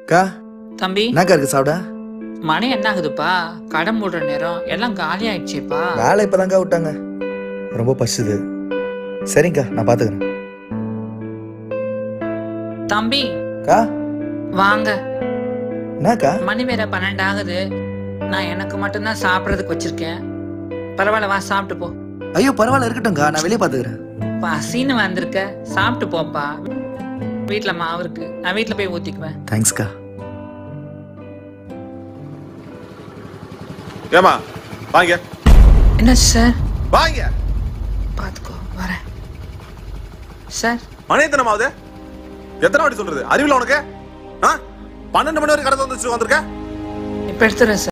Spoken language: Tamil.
அக்கா தம்பி என்னக்கா இருக்கு சாப்பிட மணி என்ன ஆகுதுப்பா கடை மூடுற நேரம் எல்லாம் காலி ஆயிடுச்சேப்பா வேலை இப்பதான்க்கா விட்டாங்க ரொம்ப பசுது சரிங்கக்கா நான் பாத்துக்கிறேன் தம்பி அக்கா வாங்க என்னக்கா மணி வேற பன்னெண்டு ஆகுது நான் எனக்கு மட்டும்தான் சாப்பிட்றதுக்கு வச்சிருக்கேன் பரவாயில்ல வா சாப்பிட்டு போ ஐயோ பரவாயில்ல இருக்கட்டும்க்கா நான் வெளியே பாத்துக்கிறேன் பசின்னு வந்திருக்க சாப்பிட்டு போப்பா வீட்ல மாவு இருக்கு நான் வீட்ல போய் ஊத்திக்குவேன் தேங்க்ஸ்க்கா ஏமா வாங்க என்ன சார் வாங்க பாத்துக்கோ வரேன் சார் மணி எத்தனை ஆகுது எத்தனை வாட்டி சொல்றது அறிவில உனக்கு ஆ? பன்னெண்டு மணி வரைக்கும் கடை வந்து வந்திருக்க இப்ப எடுத்துறேன் சார்